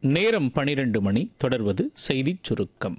நேரம் பனிரெண்டு மணி தொடர்வது செய்திச் சுருக்கம்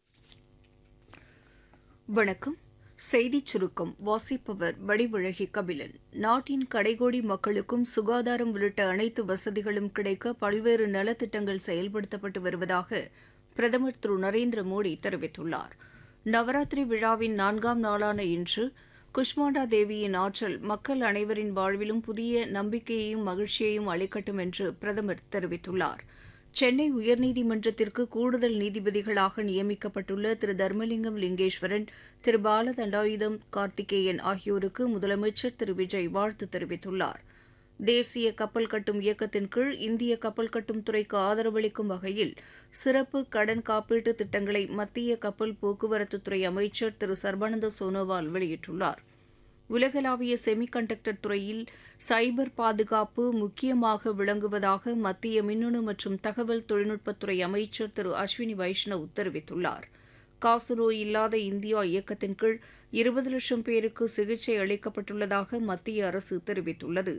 வணக்கம் செய்திச் சுருக்கம் வாசிப்பவர் வடிவழகி கபிலன் நாட்டின் கடைகோடி மக்களுக்கும் சுகாதாரம் உள்ளிட்ட அனைத்து வசதிகளும் கிடைக்க பல்வேறு நலத்திட்டங்கள் செயல்படுத்தப்பட்டு வருவதாக பிரதமர் திரு நரேந்திர மோடி தெரிவித்துள்ளார் நவராத்திரி விழாவின் நான்காம் நாளான இன்று குஷ்மாண்டா தேவியின் ஆற்றல் மக்கள் அனைவரின் வாழ்விலும் புதிய நம்பிக்கையையும் மகிழ்ச்சியையும் அளிக்கட்டும் என்று பிரதமர் தெரிவித்துள்ளார் சென்னை உயர்நீதிமன்றத்திற்கு கூடுதல் நீதிபதிகளாக நியமிக்கப்பட்டுள்ள திரு தர்மலிங்கம் லிங்கேஸ்வரன் திரு பால தண்டாயுதம் கார்த்திகேயன் ஆகியோருக்கு முதலமைச்சர் திரு விஜய் வாழ்த்து தெரிவித்துள்ளார் தேசிய கப்பல் கட்டும் இயக்கத்தின் கீழ் இந்திய கப்பல் கட்டும் துறைக்கு ஆதரவளிக்கும் வகையில் சிறப்பு கடன் காப்பீட்டு திட்டங்களை மத்திய கப்பல் போக்குவரத்துத்துறை அமைச்சர் திரு சர்பானந்த சோனோவால் வெளியிட்டுள்ளார் உலகளாவிய செமிகண்டக்டர் துறையில் சைபர் பாதுகாப்பு முக்கியமாக விளங்குவதாக மத்திய மின்னணு மற்றும் தகவல் தொழில்நுட்பத்துறை அமைச்சர் திரு அஸ்வினி வைஷ்ணவ் தெரிவித்துள்ளார் காசநோய் இல்லாத இந்தியா இயக்கத்தின் கீழ் இருபது லட்சம் பேருக்கு சிகிச்சை அளிக்கப்பட்டுள்ளதாக மத்திய அரசு தெரிவித்துள்ளது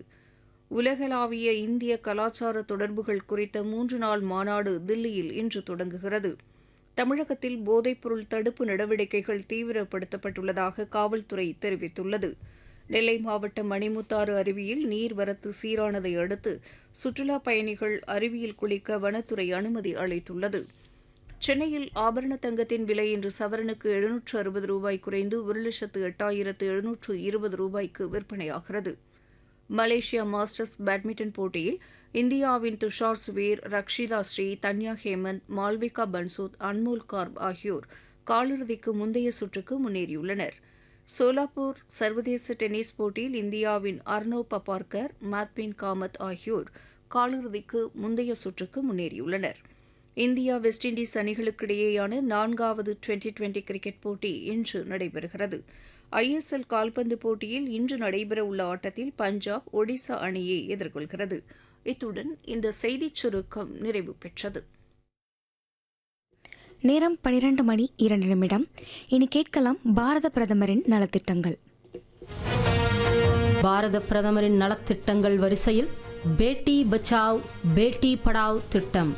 உலகளாவிய இந்திய கலாச்சார தொடர்புகள் குறித்த மூன்று நாள் மாநாடு தில்லியில் இன்று தொடங்குகிறது தமிழகத்தில் போதைப்பொருள் தடுப்பு நடவடிக்கைகள் தீவிரப்படுத்தப்பட்டுள்ளதாக காவல்துறை தெரிவித்துள்ளது நெல்லை மாவட்டம் மணிமுத்தாறு அருவியில் நீர்வரத்து சீரானதை அடுத்து சுற்றுலாப் பயணிகள் அருவியில் குளிக்க வனத்துறை அனுமதி அளித்துள்ளது சென்னையில் ஆபரண தங்கத்தின் விலை இன்று சவரனுக்கு எழுநூற்று அறுபது ரூபாய் குறைந்து ஒரு லட்சத்து எட்டாயிரத்து எழுநூற்று இருபது ரூபாய்க்கு விற்பனையாகிறது மலேசியா மாஸ்டர்ஸ் பேட்மிண்டன் போட்டியில் இந்தியாவின் துஷார் சுவீர் ரக்ஷிதா ஸ்ரீ தன்யா ஹேமந்த் மால்விகா பன்சோத் அன்மோல் கார்ப் ஆகியோர் காலிறுதிக்கு முந்தைய சுற்றுக்கு முன்னேறியுள்ளனர் சோலாப்பூர் சர்வதேச டென்னிஸ் போட்டியில் இந்தியாவின் அர்னோ பபார்கர் மாத்பின் காமத் ஆகியோர் காலிறுதிக்கு முந்தைய சுற்றுக்கு முன்னேறியுள்ளனர் இந்தியா வெஸ்ட் இண்டீஸ் அணிகளுக்கிடையேயான நான்காவது டுவெண்டி டுவெண்டி கிரிக்கெட் போட்டி இன்று நடைபெறுகிறது ஐஎஸ்எல் கால்பந்து போட்டியில் இன்று நடைபெறவுள்ள ஆட்டத்தில் பஞ்சாப் ஒடிசா அணியை எதிர்கொள்கிறது இத்துடன் இந்த செய்திச் சுருக்கம் நிறைவு பெற்றது நேரம் பனிரெண்டு மணி இரண்டு நிமிடம் இனி கேட்கலாம் பாரத பிரதமரின் நலத்திட்டங்கள் பாரத பிரதமரின் நலத்திட்டங்கள் வரிசையில் பேட்டி பச்சாவ் பேட்டி படாவ் திட்டம்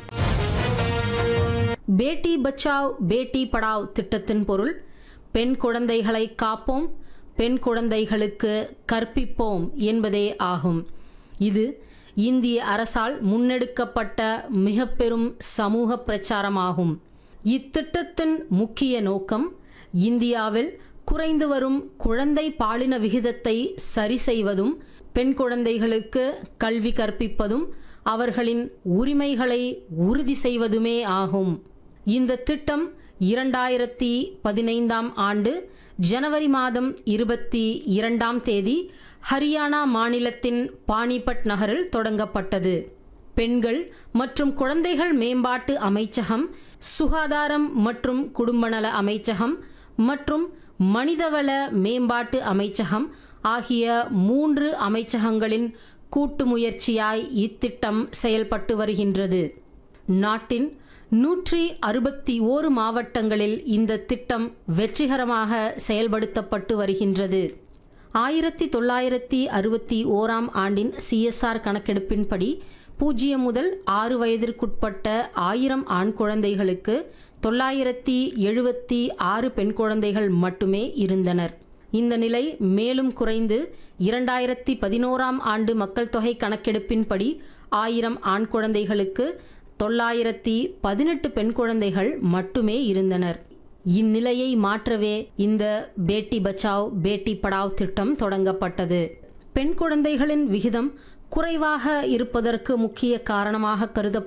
பேட்டி பச்சாவ் பேட்டி படாவ் திட்டத்தின் பொருள் பெண் குழந்தைகளை காப்போம் பெண் குழந்தைகளுக்கு கற்பிப்போம் என்பதே ஆகும் இது இந்திய அரசால் முன்னெடுக்கப்பட்ட மிக பெரும் சமூக பிரச்சாரமாகும் இத்திட்டத்தின் முக்கிய நோக்கம் இந்தியாவில் குறைந்து வரும் குழந்தை பாலின விகிதத்தை சரி செய்வதும் பெண் குழந்தைகளுக்கு கல்வி கற்பிப்பதும் அவர்களின் உரிமைகளை உறுதி செய்வதுமே ஆகும் இந்த திட்டம் இரண்டாயிரத்தி பதினைந்தாம் ஆண்டு ஜனவரி மாதம் இருபத்தி இரண்டாம் தேதி ஹரியானா மாநிலத்தின் பானிபட் நகரில் தொடங்கப்பட்டது பெண்கள் மற்றும் குழந்தைகள் மேம்பாட்டு அமைச்சகம் சுகாதாரம் மற்றும் குடும்பநல அமைச்சகம் மற்றும் மனிதவள மேம்பாட்டு அமைச்சகம் ஆகிய மூன்று அமைச்சகங்களின் கூட்டு முயற்சியாய் இத்திட்டம் செயல்பட்டு வருகின்றது நாட்டின் நூற்றி அறுபத்தி ஓரு மாவட்டங்களில் இந்த திட்டம் வெற்றிகரமாக செயல்படுத்தப்பட்டு வருகின்றது ஆயிரத்தி தொள்ளாயிரத்தி அறுபத்தி ஓராம் ஆண்டின் சிஎஸ்ஆர் கணக்கெடுப்பின்படி பூஜ்ஜியம் முதல் ஆறு வயதிற்குட்பட்ட ஆயிரம் ஆண் குழந்தைகளுக்கு தொள்ளாயிரத்தி எழுபத்தி ஆறு பெண் குழந்தைகள் மட்டுமே இருந்தனர் இந்த நிலை மேலும் குறைந்து இரண்டாயிரத்தி பதினோராம் ஆண்டு மக்கள் தொகை கணக்கெடுப்பின்படி ஆயிரம் ஆண் குழந்தைகளுக்கு தொள்ளாயிரத்தி பதினெட்டு பெண் குழந்தைகள் மட்டுமே இருந்தனர் இந்நிலையை மாற்றவே இந்த பேட்டி பச்சாவ் பேட்டி படாவ் திட்டம் தொடங்கப்பட்டது பெண் குழந்தைகளின் விகிதம் குறைவாக இருப்பதற்கு முக்கிய காரணமாக கருதப்படும்